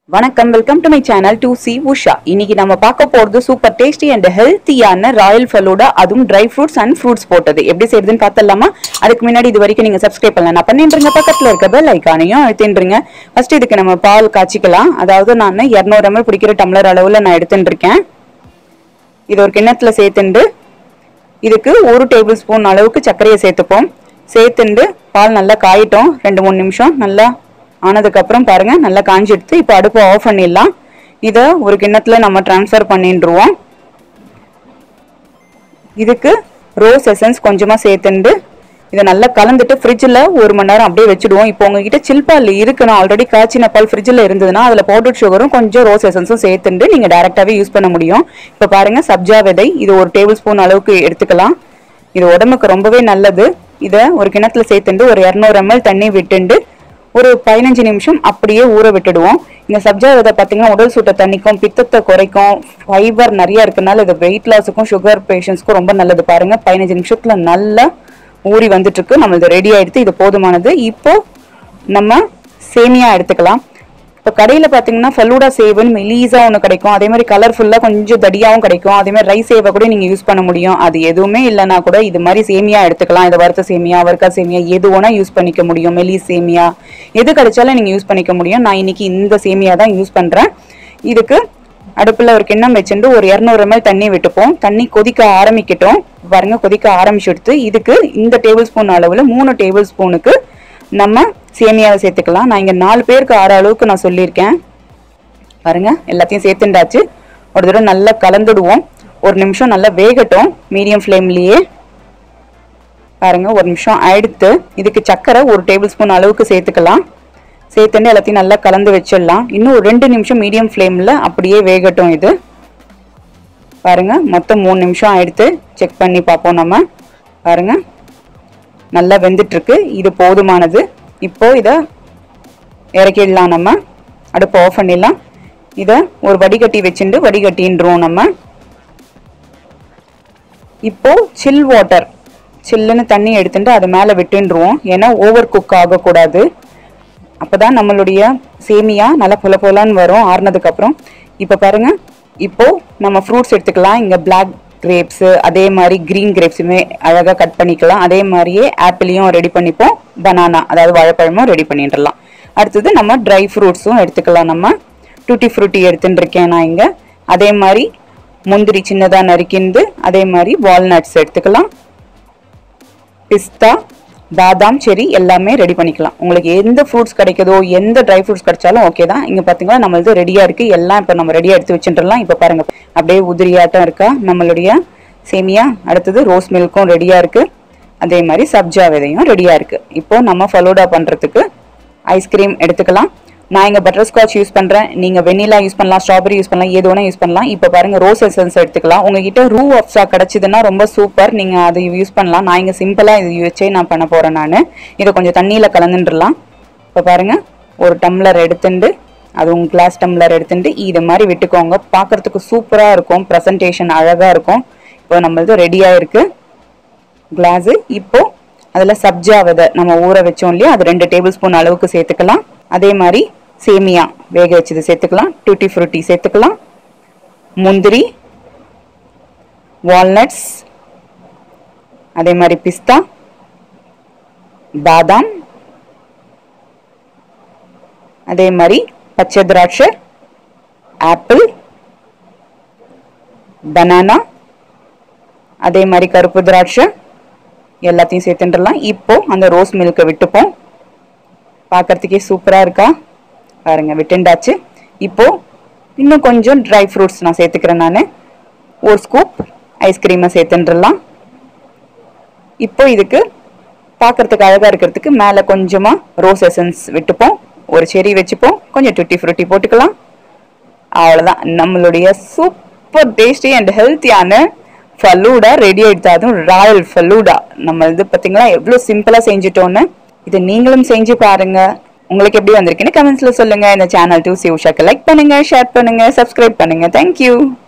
வணக்கம் welcome to my channel to C Usha இன்னைக்கு நம்ம பார்க்க போறது சூப்பர் டேஸ்டி அண்ட் ஹெல்த்தியான ராயல் ஃபலூடா அதுவும் ட்ரை ஃப்ரூட்ஸ் அண்ட் ஃப்ரூட்ஸ் போட்டது எப்படி செய்யறதுன்னு பார்த்தலாமா அதுக்கு முன்னாடி இது வரைக்கும் நீங்க சப்ஸ்கிரைப் பண்ணலாம் நான் பண்ணிட்டுருங்க பக்கத்துல இருக்க பெல் ஐக்கானையும் அழுத்தின்றுங்க ஃபர்ஸ்ட் இதுக்கு நம்ம பால் காய்ச்சிக்கலாம் அதாவது நான் இரநூறு ml பிடிக்கிற டம்ளர் அளவுல நான் எடுத்துட்டு இருக்கேன் இது ஒரு கிண்ணத்துல சேர்த்துண்டு இதுக்கு ஒரு டேபிள் ஸ்பூன் அளவுக்கு சர்க்கரையை சேர்த்துப்போம் சேர்த்துண்டு பால் நல்லா காயிட்டோம் ரெண்டு மூணு நிமிஷம் நல்லா ஆனதுக்கப்புறம் பாருங்க நல்லா காஞ்சி எடுத்து இப்போ அடுப்பை ஆஃப் பண்ணிடலாம் இதை ஒரு கிண்ணத்துல நம்ம ட்ரான்ஸ்ஃபர் பண்ணிடுவோம் இதுக்கு ரோஸ் எசன்ஸ் கொஞ்சமாக சேர்த்துண்டு இதை நல்லா கலந்துட்டு ஃப்ரிட்ஜில் ஒரு மணி நேரம் அப்படியே வச்சுடுவோம் இப்போ உங்ககிட்ட சில் பால் இருக்குன்னா ஆல்ரெடி காய்ச்சின பால் ஃப்ரிட்ஜில் இருந்ததுன்னா அதில் பவுடர் சுகரும் கொஞ்சம் ரோஸ் எசன்ஸும் சேர்த்துட்டு நீங்கள் டேரெக்டாகவே யூஸ் பண்ண முடியும் இப்போ பாருங்க சப்ஜா விதை இது ஒரு டேபிள் ஸ்பூன் அளவுக்கு எடுத்துக்கலாம் இது உடம்புக்கு ரொம்பவே நல்லது இதை ஒரு கிணத்துல சேர்த்துண்டு ஒரு இரநூறு ml தண்ணி விட்டுண்டு ஒரு பதினஞ்சு நிமிஷம் அப்படியே ஊற விட்டுடுவோம் இந்த சப்ஜா விதை பார்த்தீங்கன்னா உடல் சூட்டை தண்ணிக்கும் பித்தத்தை குறைக்கும் ஃபைபர் நிறைய இருக்கனால இது வெயிட் லாஸுக்கும் சுகர் பேஷண்ட்ஸ்க்கும் ரொம்ப நல்லது பாருங்க பதினஞ்சு நிமிஷத்துல நல்லா ஊறி வந்துட்டு இருக்கு நம்ம இது ரெடி ஆயிடுத்து இது போதுமானது இப்போ நம்ம சேமியா எடுத்துக்கலாம் இப்போ கடையில் பார்த்தீங்கன்னா ஃபலூடா சேவன் மெலீஸா ஒன்று கிடைக்கும் அதே மாதிரி கலர்ஃபுல்லாக கொஞ்சம் தடியாவும் கிடைக்கும் அதே மாதிரி ரைஸ் சேவை கூட நீங்கள் யூஸ் பண்ண முடியும் அது எதுவுமே இல்லைனா கூட இது மாதிரி சேமியா எடுத்துக்கலாம் இதை வறுத்த சேமியா வறுக்கா சேமியா எது வேணா யூஸ் பண்ணிக்க முடியும் மெலிஸ் சேமியா எது கிடைச்சாலும் நீங்கள் யூஸ் பண்ணிக்க முடியும் நான் இன்னைக்கு இந்த சேமியா தான் யூஸ் பண்ணுறேன் இதுக்கு அடுப்பில் ஒரு கிண்ணம் வச்சுட்டு ஒரு இரநூறு ml தண்ணி விட்டுப்போம் தண்ணி கொதிக்க ஆரம்பிக்கட்டும் பாருங்க கொதிக்க ஆரம்பிச்சுடுத்து இதுக்கு இந்த டேபிள் ஸ்பூன் அளவில் மூணு டேபிள் ஸ்பூனுக்கு நம்ம சேமியாவை சேர்த்துக்கலாம் நான் இங்கே நாலு பேருக்கு ஆறு அளவுக்கு நான் சொல்லியிருக்கேன் பாருங்க எல்லாத்தையும் சேர்த்துண்டாச்சு ஒரு தடவை நல்லா கலந்துடுவோம் ஒரு நிமிஷம் நல்லா வேகட்டும் மீடியம் ஃப்ளேம்லேயே பாருங்க ஒரு நிமிஷம் ஆயிடுத்து இதுக்கு சர்க்கரை ஒரு டேபிள் ஸ்பூன் அளவுக்கு சேர்த்துக்கலாம் சேர்த்துட்டு எல்லாத்தையும் நல்லா கலந்து வச்சிடலாம் இன்னும் ஒரு ரெண்டு நிமிஷம் மீடியம் ஃப்ளேமில் அப்படியே வேகட்டும் இது பாருங்க மொத்தம் மூணு நிமிஷம் ஆயிடுத்து செக் பண்ணி பார்ப்போம் நம்ம பாருங்க நல்லா வெந்துட்டு இருக்கு இது போதுமானது இப்போ இதை இறக்கிடலாம் நம்ம அடுப்பு ஆஃப் பண்ணிடலாம் இதை ஒரு வடிகட்டி வச்சுட்டு வடிகட்டின்றோம் நம்ம இப்போ சில் வாட்டர் சில்லுன்னு தண்ணி எடுத்துட்டு அது மேலே விட்டுருவோம் ஏன்னா ஓவர் குக் ஆகக்கூடாது அப்பதான் நம்மளுடைய சேமியா நல்லா பொல பொலன்னு வரும் ஆறுனதுக்கு அப்புறம் இப்போ பாருங்க இப்போ நம்ம ஃப்ரூட்ஸ் எடுத்துக்கலாம் இங்க பிளாக் கிரேப்ஸ் அதே மாதிரி கிரீன் கிரேப்ஸுமே அழகா கட் பண்ணிக்கலாம் அதே மாதிரியே ஆப்பிளையும் ரெடி பண்ணிப்போம் பனானா அதாவது வாழைப்பழமும் ரெடி பண்ணிடலாம் அடுத்தது நம்ம ட்ரை ஃப்ரூட்ஸும் எடுத்துக்கலாம் நம்ம டூட்டி ஃப்ரூட்டி எடுத்துட்டு இருக்கேன் நான் இங்க அதே மாதிரி முந்திரி சின்னதா நறுக்கிண்டு அதே மாதிரி வால்நட்ஸ் எடுத்துக்கலாம் பிஸ்தா பாதாம் செரி எல்லாமே ரெடி பண்ணிக்கலாம் உங்களுக்கு எந்த ஃப்ரூட்ஸ் கிடைக்குதோ எந்த ட்ரை ஃப்ரூட்ஸ் கிடைச்சாலும் ஓகே தான் இங்க பாத்தீங்கன்னா நம்மளது ரெடியா இருக்கு எல்லாம் இப்போ நம்ம ரெடியா எடுத்து வச்சுட்டுலாம் இப்போ பாருங்க அப்படியே உதிரியாட்டம் இருக்கா நம்மளுடைய சேமியா அடுத்தது ரோஸ் மில்க்கும் ரெடியா இருக்கு அதே மாதிரி சப்ஜா விதையும் ரெடியா இருக்கு இப்போ நம்ம ஃபலூடா பண்றதுக்கு ஐஸ்கிரீம் எடுத்துக்கலாம் நான் இங்க பட்டர் ஸ்காட்ச் யூஸ் பண்றேன் நீங்க வெனிலா யூஸ் பண்ணலாம் ஸ்ட்ராபெரி யூஸ் பண்ணலாம் எது வேணா யூஸ் பண்ணலாம் இப்போ பாருங்க ரோஸ் எசன்ஸ் எடுத்துக்கலாம் உங்ககிட்ட ரூ அப்சா கிடைச்சதுன்னா ரொம்ப சூப்பர் நீங்க அதை யூஸ் பண்ணலாம் நான் இங்க சிம்பிளா இது வச்சே நான் பண்ண போறேன் நான் இதை கொஞ்சம் தண்ணியில கலந்துட்டுலாம் இப்போ பாருங்க ஒரு டம்ளர் எடுத்துட்டு அது உங்க கிளாஸ் டம்ளர் எடுத்துட்டு இது மாதிரி விட்டுக்கோங்க பார்க்கறதுக்கு சூப்பரா இருக்கும் ப்ரெசன்டேஷன் அழகா இருக்கும் இப்போ நம்மளது ரெடியா இருக்கு கிளாஸு இப்போ அதில் சப்ஜா விதை நம்ம ஊற வச்சோம் இல்லையா அது ரெண்டு டேபிள் ஸ்பூன் அளவுக்கு சேர்த்துக்கலாம் அதே மாதிரி சேமியா வேக வச்சது சேர்த்துக்கலாம் டூட்டி ஃப்ரூட்டி சேர்த்துக்கலாம் முந்திரி வால்நட்ஸ் அதே மாதிரி பிஸ்தா பாதாம் அதே மாதிரி பச்சை திராட்சை ஆப்பிள் பனானா அதே மாதிரி கருப்பு திராட்சை எல்லாத்தையும் சேர்த்துட்டுலாம் இப்போ அந்த ரோஸ் மில்கை விட்டுப்போம் பார்க்கறதுக்கே சூப்பராக இருக்கா பாருங்க விட்டுண்டாச்சு இப்போ இன்னும் கொஞ்சம் ட்ரை ஃப்ரூட்ஸ் நான் சேர்த்துக்கிறேன் நான் ஒரு ஸ்கூப் ஐஸ்கிரீமை சேர்த்துட்டுலாம் இப்போ இதுக்கு பார்க்கறதுக்கு அழகாக இருக்கிறதுக்கு மேலே கொஞ்சமாக ரோஸ் எசன்ஸ் விட்டுப்போம் ஒரு செரி வச்சுப்போம் கொஞ்சம் டுட்டி ஃப்ரூட்டி போட்டுக்கலாம் அவ்வளோதான் நம்மளுடைய சூப்பர் டேஸ்டி அண்ட் ஹெல்த்தியான ஃபலூடா ரெடி ஆயிடுது அதுவும் ராயல் ஃபலூடா நம்ம இது பார்த்தீங்களா எவ்வளோ சிம்பிளாக செஞ்சுட்டோன்னு இதை நீங்களும் செஞ்சு பாருங்க உங்களுக்கு எப்படி வந்திருக்குன்னு கமெண்ட்ஸ்ல சொல்லுங்க இந்த சேனல் டூ சி உஷாக்கு லைக் பண்ணுங்க ஷேர் பண்ணுங்க சப்ஸ்கிரைப் பண்ணுங்க தேங்க்யூ